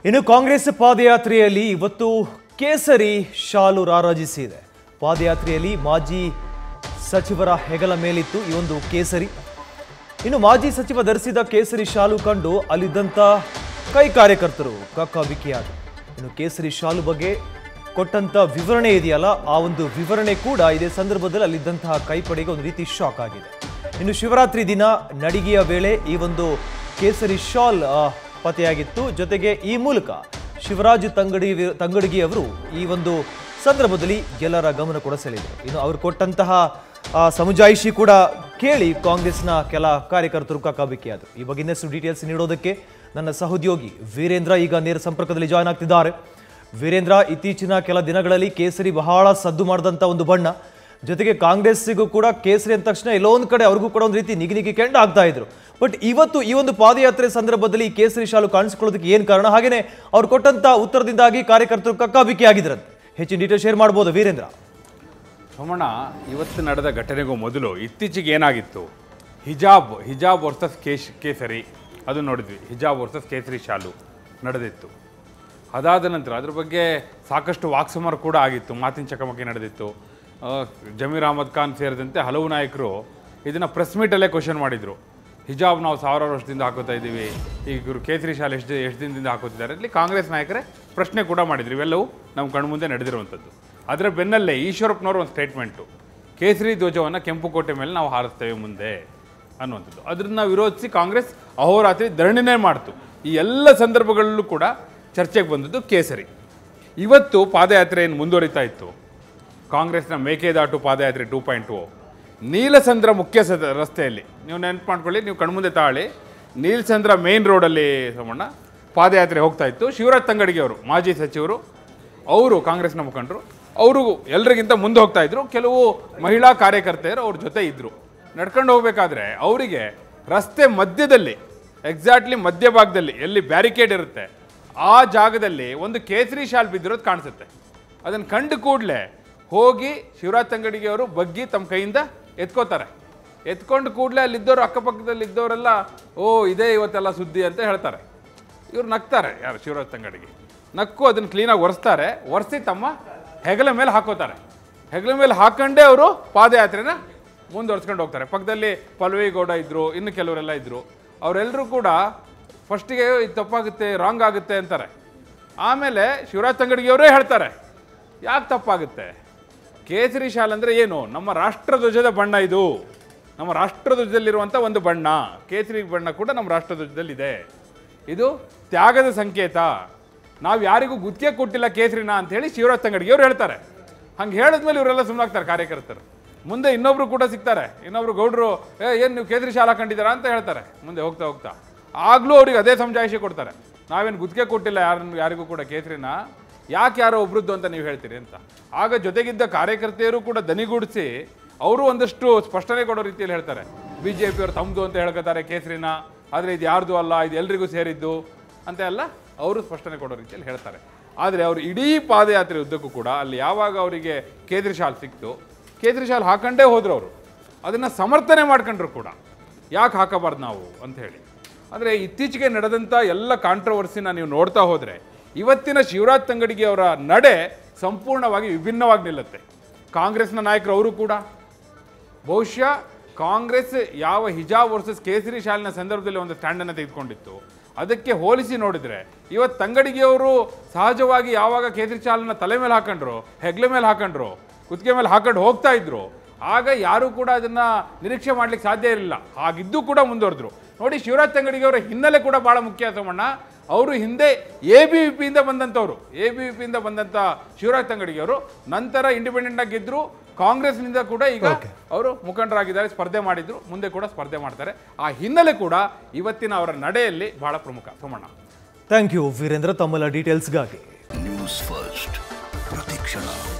ಇನ್ನು ಕಾಂಗ್ರೆಸ್ ಪಾದಯಾತ್ರೆಯಲ್ಲಿ ಇವತ್ತು ಕೇಸರಿ ಶಾಲು ರಾರಾಜಿಸಿದೆ ಪಾದಯಾತ್ರೆಯಲ್ಲಿ ಮಾಜಿ ಸಚಿವರ ಹೆಗಲ ಮೇಲಿತ್ತು ಈ ಒಂದು ಕೇಸರಿ ಇನ್ನು ಮಾಜಿ ಸಚಿವ ಧರಿಸಿದ ಕೇಸರಿ ಶಾಲು ಕಂಡು ಅಲ್ಲಿದ್ದಂಥ ಕೈ ಕಾರ್ಯಕರ್ತರು ಕಕ್ಕಾಬಿಕ್ಕಿಯಾದರು ಇನ್ನು ಕೇಸರಿ ಶಾಲು ಬಗ್ಗೆ ಕೊಟ್ಟಂತ ವಿವರಣೆ ಇದೆಯಲ್ಲ ಆ ಒಂದು ವಿವರಣೆ ಕೂಡ ಇದೇ ಸಂದರ್ಭದಲ್ಲಿ ಅಲ್ಲಿದ್ದಂತಹ ಕೈಪಡೆಗೆ ಒಂದು ರೀತಿ ಶಾಕ್ ಆಗಿದೆ ಇನ್ನು ಶಿವರಾತ್ರಿ ದಿನ ನಡಿಗೆಯ ವೇಳೆ ಈ ಒಂದು ಕೇಸರಿ ಶಾಲ್ ಆ, ಪತೆಯಾಗಿತ್ತು ಜೊತೆಗೆ ಈ ಮೂಲಕ ಶಿವರಾಜ್ ತಂಗಡಿ ತಂಗಡಗಿ ಅವರು ಈ ಒಂದು ಸಂದರ್ಭದಲ್ಲಿ ಎಲ್ಲರ ಗಮನ ಕೂಡ ಸೆಳೆದರು ಇನ್ನು ಅವರು ಕೊಟ್ಟಂತಹ ಆ, ಸಮಜಾಯಿಷಿ ಕೂಡ ಕೇಳಿ ಕಾಂಗ್ರೆಸ್ನ ಕೆಲ ಕಾರ್ಯಕರ್ತರು ಕಕ್ಕಾಬಿಕ್ಕಿಯಾದರು ಈ ಬಗ್ಗೆ ಇನ್ನಷ್ಟು ಡೀಟೇಲ್ಸ್ ನೀಡೋದಕ್ಕೆ ನನ್ನ ಸಹೋದ್ಯೋಗಿ ವೀರೇಂದ್ರ ಈಗ ನೇರ ಸಂಪರ್ಕದಲ್ಲಿ ಜಾಯ್ನ್ ಆಗ್ತಿದ್ದಾರೆ ವೀರೇಂದ್ರ ಇತ್ತೀಚಿನ ಕೆಲ ದಿನಗಳಲ್ಲಿ ಕೇಸರಿ ಬಹಳ ಸದ್ದು ಮಾಡಿದಂಥ ಒಂದು ಬಣ್ಣ ಜೊತೆಗೆ ಕಾಂಗ್ರೆಸ್ಸಿಗೂ ಕೂಡ ಕೇಸರಿ ಅಂದ ತಕ್ಷಣ ಎಲ್ಲೋ ಒಂದು ಕಡೆ ಅವ್ರಿಗೂ ಕೂಡ ಒಂದು ರೀತಿ ನಿಗಿ ನಿಗಿ ಕೆಂಡ ಆಗ್ತಾ ಇದ್ರು ಬಟ್ ಇವತ್ತು ಈ ಒಂದು ಪಾದಯಾತ್ರೆ ಸಂದರ್ಭದಲ್ಲಿ ಈ ಕೇಸರಿ ಶಾಲು ಕಾಣಿಸ್ಕೊಳ್ಳೋದಕ್ಕೆ ಏನು ಕಾರಣ ಹಾಗೇನೆ ಅವ್ರು ಕೊಟ್ಟಂತ ಉತ್ತರದಿಂದಾಗಿ ಕಾರ್ಯಕರ್ತರು ಕಕ್ಕಾಬಿಕ್ಕಿ ಆಗಿದ್ರಂತೆ ಹೆಚ್ಚಿನ ಡೀಟೇಲ್ ಶೇರ್ ಮಾಡ್ಬೋದು ವೀರೇಂದ್ರ ಸೋಮಣ್ಣ ಇವತ್ತು ನಡೆದ ಘಟನೆಗೂ ಮೊದಲು ಇತ್ತೀಚೆಗೆ ಏನಾಗಿತ್ತು ಹಿಜಾಬ್ ಹಿಜಾಬ್ ವರ್ಸಸ್ ಕೇಶ್ ಕೇಸರಿ ಅದು ನೋಡಿದ್ವಿ ಹಿಜಾಬ್ ವರ್ಸಸ್ ಕೇಸರಿ ಶಾಲು ನಡೆದಿತ್ತು ಅದಾದ ನಂತರ ಅದ್ರ ಬಗ್ಗೆ ಸಾಕಷ್ಟು ವಾಕ್ಸಮರ ಕೂಡ ಆಗಿತ್ತು ಮಾತಿನ ಚಕಮಕಿ ನಡೆದಿತ್ತು ಆ, ಜಮೀರ್ ಅಹಮದ್ ಖಾನ್ ಸೇರಿದಂತೆ ಹಲವು ನಾಯಕರು ಇದನ್ನು ಪ್ರೆಸ್ ಮೀಟಲ್ಲೇ ಕ್ವಶನ್ ಮಾಡಿದರು ಹಿಜಾಬ್ ನಾವು ಸಾವಿರಾರು ವರ್ಷದಿಂದ ಹಾಕೋತಾ ಇದ್ದೀವಿ ಈಗ ಇವರು ಕೇಸರಿ ಶಾಲೆ ಎಷ್ಟು ಎಷ್ಟು ದಿನದಿಂದ ಹಾಕೋತಿದ್ದಾರೆ ಇಲ್ಲಿ ಕಾಂಗ್ರೆಸ್ ನಾಯಕರೇ ಪ್ರಶ್ನೆ ಕೂಡ ಮಾಡಿದ್ರು ಇವೆಲ್ಲವೂ ನಮ್ಮ ಕಣ್ಮುಂದೆ ನಡೆದಿರುವಂಥದ್ದು ಅದರ ಬೆನ್ನಲ್ಲೇ ಈಶ್ವರಪ್ಪನವರು ಒಂದು ಸ್ಟೇಟ್ಮೆಂಟು ಕೇಸರಿ ಧ್ವಜವನ್ನು ಕೆಂಪುಕೋಟೆ ಮೇಲೆ ನಾವು ಹಾರಿಸ್ತೇವೆ ಮುಂದೆ ಅನ್ನುವಂಥದ್ದು ಅದನ್ನ ವಿರೋಧಿಸಿ ಕಾಂಗ್ರೆಸ್ ಅಹೋರಾತ್ರಿ ಧರಣಿನೇ ಮಾಡ್ತು ಈ ಎಲ್ಲ ಸಂದರ್ಭಗಳಲ್ಲೂ ಕೂಡ ಚರ್ಚೆಗೆ ಬಂದದ್ದು ಕೇಸರಿ ಇವತ್ತು ಪಾದಯಾತ್ರೆ ಏನು ಮುಂದುವರಿತಾ ಇತ್ತು ಕಾಂಗ್ರೆಸ್ನ ಮೇಕೆದಾಟು ಪಾದಯಾತ್ರೆ ಟೂ ಪಾಯಿಂಟ್ ಟು ನೀಲಸಂದ್ರ ಮುಖ್ಯ ಸದ ರಸ್ತೆಯಲ್ಲಿ ನೀವು ನೆನಪು ಮಾಡ್ಕೊಳ್ಳಿ ನೀವು ಕಣ್ಮುಂದೆ ತಾಳಿ ನೀಲಸಂದ್ರ ಮೇನ್ ರೋಡಲ್ಲಿ ಸೋಮಣ್ಣ ಪಾದಯಾತ್ರೆ ಹೋಗ್ತಾ ಇತ್ತು ಶಿವರಾಜ್ ತಂಗಡಿಗೆ ಅವರು ಮಾಜಿ ಸಚಿವರು ಅವರು ಕಾಂಗ್ರೆಸ್ನ ಮುಖಂಡರು ಅವರು ಎಲ್ರಿಗಿಂತ ಮುಂದೆ ಹೋಗ್ತಾ ಇದ್ರು ಕೆಲವು ಮಹಿಳಾ ಕಾರ್ಯಕರ್ತೆಯರು ಅವ್ರ ಜೊತೆ ಇದ್ರು ನಡ್ಕೊಂಡು ಹೋಗ್ಬೇಕಾದ್ರೆ ಅವರಿಗೆ ರಸ್ತೆ ಮಧ್ಯದಲ್ಲಿ ಎಕ್ಸಾಕ್ಟ್ಲಿ ಮಧ್ಯಭಾಗದಲ್ಲಿ ಎಲ್ಲಿ ಬ್ಯಾರಿಕೇಡ್ ಇರುತ್ತೆ ಆ ಜಾಗದಲ್ಲಿ ಒಂದು ಕೇಸರಿ ಶಾಲ್ ಬಿದ್ದಿರೋದು ಕಾಣಿಸುತ್ತೆ ಅದನ್ನು ಕಂಡು ಕೂಡಲೇ ಹೋಗಿ ಶಿವರಾಜ್ ತಂಗಡಿಗೆ ಅವರು ಬಗ್ಗಿ ತಮ್ಮ ಕೈಯಿಂದ ಎತ್ಕೋತಾರೆ ಎತ್ಕೊಂಡು ಕೂಡಲೇ ಅಲ್ಲಿದ್ದವರು ಅಕ್ಕಪಕ್ಕದಲ್ಲಿ ಇದ್ದವರೆಲ್ಲ ಓ ಇದೇ ಇವತ್ತೆಲ್ಲ ಸುದ್ದಿ ಅಂತ ಹೇಳ್ತಾರೆ ಇವ್ರು ನಗ್ತಾರೆ ಯಾರು ಶಿವರಾಜ್ ತಂಗಡಿಗೆ ನಕ್ಕು ಅದನ್ನು ಕ್ಲೀನಾಗಿ ಒರೆಸ್ತಾರೆ ಒರೆಸಿ ತಮ್ಮ ಹೆಗಲ ಮೇಲೆ ಹಾಕೋತಾರೆ ಹೆಗಲ ಮೇಲೆ ಹಾಕೊಂಡೇ ಅವರು ಪಾದಯಾತ್ರೆನ ಮುಂದುವರ್ಸ್ಕೊಂಡು ಹೋಗ್ತಾರೆ ಪಕ್ಕದಲ್ಲಿ ಪಲ್ವೇಗೌಡ ಇದ್ರು ಇನ್ನು ಕೆಲವರೆಲ್ಲ ಇದ್ರು ಅವರೆಲ್ಲರೂ ಕೂಡ ಫಸ್ಟಿಗೆ ಇದು ತಪ್ಪಾಗುತ್ತೆ ರಾಂಗ್ ಆಗುತ್ತೆ ಅಂತಾರೆ ಆಮೇಲೆ ಶಿವರಾಜ್ ತಂಗಡಿಗೆಯವರೇ ಹೇಳ್ತಾರೆ ಯಾಕೆ ತಪ್ಪಾಗುತ್ತೆ ಕೇಸರಿ ಶಾಲ್ ಅಂದರೆ ಏನು ನಮ್ಮ ರಾಷ್ಟ್ರಧ್ವಜದ ಬಣ್ಣ ಇದು ನಮ್ಮ ರಾಷ್ಟ್ರಧ್ವಜದಲ್ಲಿರುವಂಥ ಒಂದು ಬಣ್ಣ ಕೇಸರಿ ಬಣ್ಣ ಕೂಡ ನಮ್ಮ ರಾಷ್ಟ್ರಧ್ವಜದಲ್ಲಿದೆ ಇದು ತ್ಯಾಗದ ಸಂಕೇತ ನಾವು ಯಾರಿಗೂ ಗುತ್ತಿಗೆ ಕೊಟ್ಟಿಲ್ಲ ಕೇಸರಿನ ಅಂತ ಹೇಳಿ ಶಿವರಾಜ್ ತಂಗಡಿಗೆಯವರು ಹೇಳ್ತಾರೆ ಹಂಗೆ ಹೇಳಿದ್ಮೇಲೆ ಇವರೆಲ್ಲ ಸುಮ್ಮನಾಗ್ತಾರೆ ಕಾರ್ಯಕರ್ತರು ಮುಂದೆ ಇನ್ನೊಬ್ರು ಕೂಡ ಸಿಗ್ತಾರೆ ಇನ್ನೊಬ್ರು ಗೌಡ್ರು ಏ ಏನು ನೀವು ಕೇಸರಿ ಶಾಲಾ ಕಂಡಿದ್ದೀರಾ ಅಂತ ಹೇಳ್ತಾರೆ ಮುಂದೆ ಹೋಗ್ತಾ ಹೋಗ್ತಾ ಆಗ್ಲೂ ಅವ್ರಿಗೆ ಅದೇ ಸಮಜಾಯಿಷಿ ಕೊಡ್ತಾರೆ ನಾವೇನು ಗುತ್ತಿಗೆ ಕೊಟ್ಟಿಲ್ಲ ಯಾರನ್ನು ಯಾರಿಗೂ ಕೂಡ ಕೇಸರಿನ ಯಾಕೆ ಯಾರೋ ಒಬ್ರದ್ದು ಅಂತ ನೀವು ಹೇಳ್ತೀರಿ ಅಂತ ಆಗ ಜೊತೆಗಿದ್ದ ಕಾರ್ಯಕರ್ತೆಯರು ಕೂಡ ದನಿಗೂಡಿಸಿ ಅವರು ಒಂದಷ್ಟು ಸ್ಪಷ್ಟನೆ ಕೊಡೋ ರೀತಿಯಲ್ಲಿ ಹೇಳ್ತಾರೆ ಬಿ ಜೆ ಪಿಯವರು ತಮ್ಮದು ಅಂತ ಹೇಳ್ಕೊತಾರೆ ಕೇಸರಿನ ಆದರೆ ಇದು ಯಾರ್ದು ಅಲ್ಲ ಇದು ಎಲ್ರಿಗೂ ಸೇರಿದ್ದು ಅಂತ ಎಲ್ಲ ಅವರು ಸ್ಪಷ್ಟನೆ ಕೊಡೋ ರೀತಿಯಲ್ಲಿ ಹೇಳ್ತಾರೆ ಆದರೆ ಅವರು ಇಡೀ ಪಾದಯಾತ್ರೆ ಉದ್ದಕ್ಕೂ ಕೂಡ ಅಲ್ಲಿ ಯಾವಾಗ ಅವರಿಗೆ ಕೇಸರಿ ಶಾಲ್ ಸಿಕ್ತು ಕೇಸರಿ ಶಾಲ್ ಹಾಕೊಂಡೇ ಹೋದ್ರು ಅವರು ಅದನ್ನು ಸಮರ್ಥನೆ ಮಾಡ್ಕೊಂಡ್ರು ಕೂಡ ಯಾಕೆ ಹಾಕಬಾರ್ದು ನಾವು ಅಂತ ಹೇಳಿ ಅಂದರೆ ಇತ್ತೀಚೆಗೆ ನಡೆದಂಥ ಎಲ್ಲ ಕಾಂಟ್ರವರ್ಸಿನ ನೀವು ನೋಡ್ತಾ ಹೋದರೆ ಇವತ್ತಿನ ಶಿವರಾಜ್ ತಂಗಡಿಗೆ ಅವರ ನಡೆ ಸಂಪೂರ್ಣವಾಗಿ ವಿಭಿನ್ನವಾಗಿ ನಿಲ್ಲುತ್ತೆ ಕಾಂಗ್ರೆಸ್ನ ನಾಯಕರು ಅವರು ಕೂಡ ಬಹುಶಃ ಕಾಂಗ್ರೆಸ್ ಯಾವ ಹಿಜಾಬ್ ವರ್ಸಸ್ ಕೇಸರಿ ಶಾಲಿನ ಸಂದರ್ಭದಲ್ಲಿ ಒಂದು ಸ್ಟ್ಯಾಂಡನ್ನು ತೆಗೆದುಕೊಂಡಿತ್ತು ಅದಕ್ಕೆ ಹೋಲಿಸಿ ನೋಡಿದರೆ ಇವತ್ತು ತಂಗಡಿಗೆಯವರು ಸಹಜವಾಗಿ ಯಾವಾಗ ಕೇಸರಿ ಶಾಲನ್ನ ತಲೆ ಮೇಲೆ ಹಾಕೊಂಡ್ರು ಹೆಗ್ಲೆ ಮೇಲೆ ಹಾಕೊಂಡ್ರು ಕುತ್ತಿಗೆ ಮೇಲೆ ಹಾಕೊಂಡು ಹೋಗ್ತಾ ಇದ್ರು ಆಗ ಯಾರೂ ಕೂಡ ಅದನ್ನ ನಿರೀಕ್ಷೆ ಮಾಡ್ಲಿಕ್ಕೆ ಸಾಧ್ಯ ಇರಲಿಲ್ಲ ಹಾಗಿದ್ದು ಕೂಡ ಮುಂದುವರೆದ್ರು ನೋಡಿ ಶಿವರಾಜ್ ತಂಗಡಿಗೆಯವರ ಹಿನ್ನೆಲೆ ಕೂಡ ಬಹಳ ಮುಖ್ಯ ಸೋಮಣ್ಣ ಅವರು ಹಿಂದೆ ಎ ಬಿ ವಿ ಪಿಯಿಂದ ಬಂದಂಥವ್ರು ಎ ಬಿ ವಿ ಪಿಯಿಂದ ಬಂದಂಥ ಶಿವರಾಜ್ ತಂಗಡಿಗೆಯವರು ನಂತರ ಇಂಡಿಪೆಂಡೆಂಟ್ ಆಗಿ ಗೆದ್ರು ಕಾಂಗ್ರೆಸ್ನಿಂದ ಕೂಡ ಈಗ ಅವರು ಮುಖಂಡರಾಗಿದ್ದಾರೆ ಸ್ಪರ್ಧೆ ಮಾಡಿದ್ರು ಮುಂದೆ ಕೂಡ ಸ್ಪರ್ಧೆ ಮಾಡ್ತಾರೆ ಆ ಹಿನ್ನೆಲೆ ಕೂಡ ಇವತ್ತಿನ ಅವರ ನಡೆಯಲ್ಲಿ ಬಹಳ ಪ್ರಮುಖ ಸೋಮಣ್ಣ ಥ್ಯಾಂಕ್ ಯು ವೀರೇಂದ್ರ ತಮ್ಮೆಲ್ಲ ಡೀಟೇಲ್ಸ್ಗಾಗಿ ನ್ಯೂಸ್ ಫಸ್ಟ್ ಪ್ರತಿಕ್ಷಣ